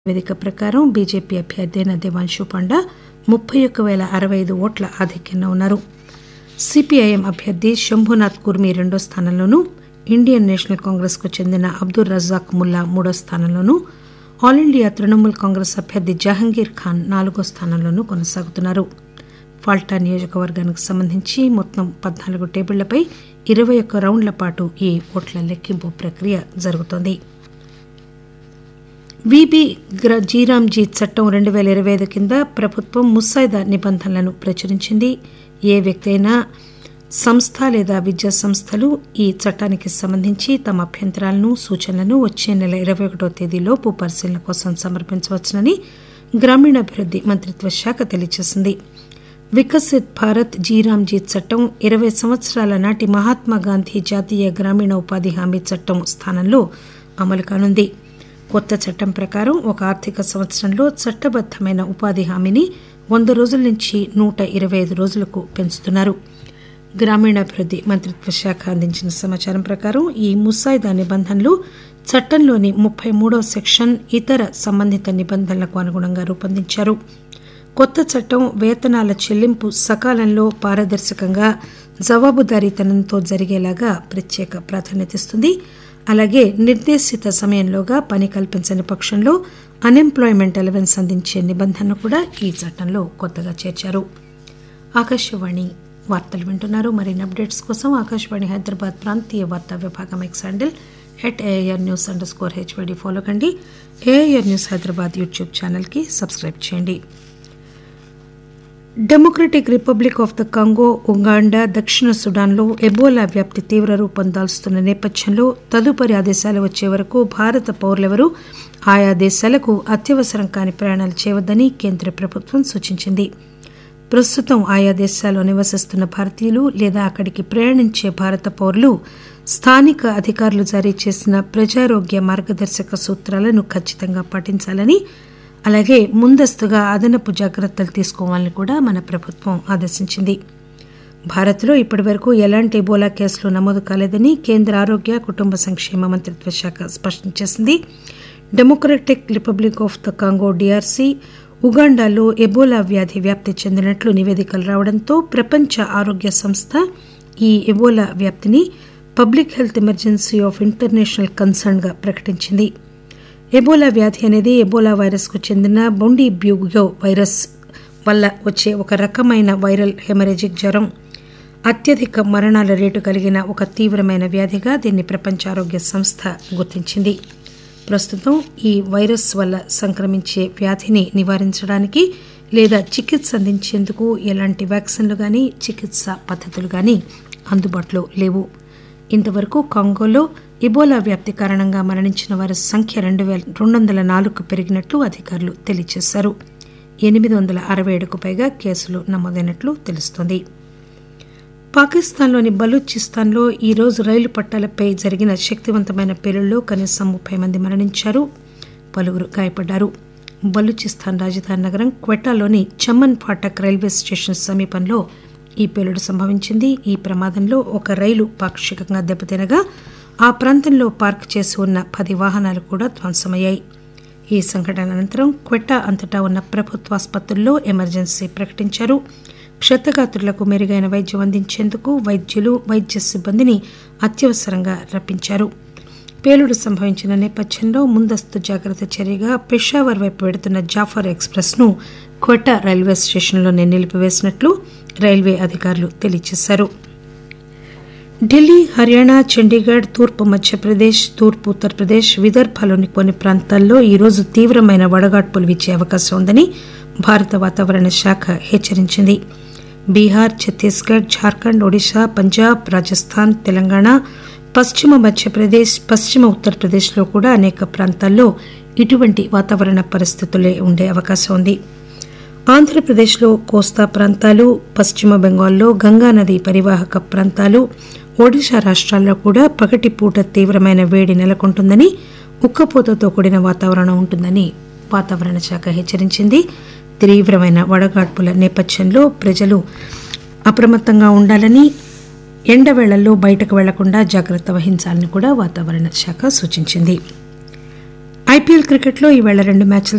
నివేదిక ప్రకారం బీజేపీ అభ్యర్థి అయిన దేవాంశు పాండా ముప్పై ఒక్క పేల అరవై ఐదు ఓట్ల ఆధిక్యంలో ఉన్నారు సిపిఐఎం అభ్యర్థి శంభునాథ్ కుర్మి రెండో స్థానంలోనూ ఇండియన్ నేషనల్ కాంగ్రెస్ కు చెందిన అబ్దుల్ రజాక్ ముల్లా మూడో స్థానంలోనూ ఆల్ ఇండియా తృణమూల్ కాంగ్రెస్ అభ్యర్థి జహంగీర్ ఖాన్ నాలుగో స్థానంలోనూ కొనసాగుతున్నారు ఫాల్టా నియోజకవర్గానికి సంబంధించి మొత్తం పద్నాలుగు టేబుళ్లపై ఇరవై ఒక్క రౌండ్ల పాటు ఈ ఓట్ల లెక్కింపు ప్రక్రియ జరుగుతోంది విబి జీరాంజీ చట్టం రెండు పేల ఇరవై ఐదు కింద ప్రభుత్వం ముసాయిదా నిబంధనలను ప్రచురించింది ఏ వ్యక్తి అయినా సంస్థ లేదా విద్యా సంస్థలు ఈ చట్టానికి సంబంధించి తమ అభ్యంతరాలను సూచనలను వచ్చే నెల ఇరవై ఒకటో తేదీలోపు పరిశీలన కోసం సమర్పించవచ్చునని గ్రామీణాభివృద్ది మంత్రిత్వ శాఖ తెలియజేసింది వికసిత్ భారత్ జీరాంజీ చట్టం ఇరవై సంవత్సరాల నాటి మహాత్మాగాంధీ జాతీయ గ్రామీణ ఉపాధి హామీ చట్టం స్థానంలో అమలు కానుంది కొత్త చట్టం ప్రకారం ఒక ఆర్థిక సంవత్సరంలో చట్టబద్దమైన ఉపాధి హామీని వంద రోజుల నుంచి నూట ఇరవై ఐదు రోజులకు పెంచుతున్నారు గ్రామీణాభివృద్ది మంత్రిత్వ శాఖ అందించిన సమాచారం ప్రకారం ఈ ముసాయిదా నిబంధనలు చట్టంలోని ముప్పై మూడో సెక్షన్ ఇతర సంబంధిత నిబంధనలకు అనుగుణంగా రూపొందించారు కొత్త చట్టం వేతనాల చెల్లింపు సకాలంలో పారదర్శకంగా జవాబుదారీతనంతో జరిగేలాగా ప్రత్యేక ప్రాధాన్యతనిస్తుంది అలాగే నిర్దేశిత సమయంలోగా పని కల్పించని పక్షంలో అన్ఎంప్లాయ్మెంట్ అలవెన్స్ అందించే నిబంధనను కూడా ఈ చట్టంలో కొత్తగా చేర్చారు ఆకాశవాణి వార్తలు వింటున్నారు మరిన్ని అప్డేట్స్ కోసం ఆకాశవాణి హైదరాబాద్ ప్రాంతీయ వార్తా విభాగం X handle at AIR news underscore HYD follow కండి ఏఐఆర్ న్యూస్ హైదరాబాద్ యూట్యూబ్ ఛానల్కి సబ్స్క్రైబ్ చేయండి democratic republic of the Congo Uganda దక్షిణ సుడాన్లో ఎబోలా వ్యాప్తి తీవ్ర రూపం దాల్చుతున్న నేపథ్యంలో తదుపరి ఆదేశాలు వచ్చే వరకు భారత పౌరులెవరూ ఆయా దేశాలకు అత్యవసరం కాని ప్రయాణాలు చేయవద్దని కేంద్ర ప్రభుత్వం సూచించింది ప్రస్తుతం ఆయా దేశాల్లో నివసిస్తున్న భారతీయులు లేదా అక్కడికి ప్రయాణించే భారత పౌరులు స్థానిక అధికారులు జారీ చేసిన ప్రజారోగ్య మార్గదర్శక సూత్రాలను ఖచ్చితంగా పాటించాలని అలాగే ముందస్తుగా అదనపు జాగ్రత్తలు తీసుకోవాలని కూడా మన ప్రభుత్వం ఆదేశించింది భారత్లో ఇప్పటివరకు ఎలాంటి ఎబోలా కేసులు నమోదు కాలేదని కేంద్ర ఆరోగ్య కుటుంబ సంక్షేమ మంత్రిత్వ శాఖ స్పష్టం చేసింది democratic republic of the Congo DRC ఉగాండాలో ఎబోలా వ్యాధి వ్యాప్తి చెందినట్లు నివేదికలు రావడంతో ప్రపంచ ఆరోగ్య సంస్థ ఈ ఎబోలా వ్యాప్తిని public health emergency of international concern గా ప్రకటించింది ఎబోలా వ్యాధి అనేది ఎబోలా వైరస్ కు చెందిన బొండి బ్యూగో వైరస్ వల్ల వచ్చే ఒక రకమైన వైరల్ హెమరేజిక్ జ్వరం అత్యధిక మరణాల రేటు కలిగిన ఒక తీవ్రమైన వ్యాధిగా దీన్ని ప్రపంచ ఆరోగ్య సంస్థ గుర్తించింది ప్రస్తుతం ఈ వైరస్ వల్ల సంక్రమించే వ్యాధిని నివారించడానికి లేదా చికిత్స అందించేందుకు ఎలాంటి వ్యాక్సిన్లు గానీ చికిత్స పద్ధతులు గానీ అందుబాటులో లేవు ఇంతవరకు కాంగోలో ఇబోలా వ్యాప్తి కారణంగా మరణించిన వారి సంఖ్య రెండు వేల రెండు వందల నాలుగుకు పెరిగినట్లు అధికారులు తెలియజేశారు ఎనిమిది వందల అరవై ఏడుకు పైగా కేసులు నమోదైనట్లు తెలుస్తోంది పాకిస్తాన్లోని బలూచిస్తాన్లో ఈరోజు రైలు పట్టాలపై జరిగిన శక్తివంతమైన పేలుళ్లో కనీసం ముప్పై మంది మరణించారు పలువురు గాయపడ్డారు బలూచిస్తాన్ రాజధాని నగరం క్వెటాలోని చమన్ ఫాటక్ రైల్వే స్టేషన్ సమీపంలో ఈ పేలుడు సంభవించింది ఈ ప్రమాదంలో ఒక రైలు పాక్షికంగా దెబ్బతినగా ఆ ప్రాంతంలో పార్క్ చేసి ఉన్న పది వాహనాలు కూడా ధ్వంసమయ్యాయి ఈ సంఘటన అనంతరం క్వెట్టా అంతటా ఉన్న ప్రభుత్వాసుపత్రుల్లో ఎమర్జెన్సీ ప్రకటించారు క్షతగాత్రులకు మెరుగైన వైద్యం అందించేందుకు వైద్యులు వైద్య సిబ్బందిని అత్యవసరంగా రప్పించారు పేలుడు సంభవించిన నేపథ్యంలో ముందస్తు జాగ్రత్త చర్యగా పెషావర్ వైపు వెడుతున్న జాఫర్ ఎక్స్ప్రెస్ ను క్వెట్టా రైల్వే స్టేషన్లోనే నిలిపివేసినట్లు రైల్వే అధికారులు తెలియజేశారు ఢిల్లీ హర్యానా చండీగఢ్ తూర్పు మధ్యప్రదేశ్ తూర్పు ఉత్తరప్రదేశ్ విదర్భలోని కొన్ని ప్రాంతాల్లో ఈరోజు తీవ్రమైన వడగాడ్పులు వీచే అవకాశం ఉందని భారత వాతావరణ శాఖ హెచ్చరించింది బీహార్ ఛత్తీస్గఢ్ ఝార్ఖండ్ ఒడిశా పంజాబ్ రాజస్థాన్ తెలంగాణ పశ్చిమ మధ్యప్రదేశ్ పశ్చిమ ఉత్తరప్రదేశ్లో కూడా అనేక ప్రాంతాల్లో ఇటువంటి వాతావరణ పరిస్థితులే ఉండే అవకాశం ఉంది ఆంధ్రప్రదేశ్లో కోస్తా ప్రాంతాలు పశ్చిమ బెంగాల్లో గంగానది పరివాహక ప్రాంతాలు ఒడిశా రాష్ట్రాల్లో కూడా పగటిపూట తీవ్రమైన వేడి నెలకొంటుందని ఉక్కపోతతో కూడిన వాతావరణం ఉంటుందని వాతావరణ శాఖ హెచ్చరించింది తీవ్రమైన వడగాడ్పుల నేపథ్యంలో ప్రజలు అప్రమత్తంగా ఉండాలని ఎండవేళల్లో బయటకు వెళ్లకుండా జాగ్రత్త వహించాలని కూడా వాతావరణ శాఖ సూచించింది ఐపీఎల్ క్రికెట్లో ఈవేళ రెండు మ్యాచ్లు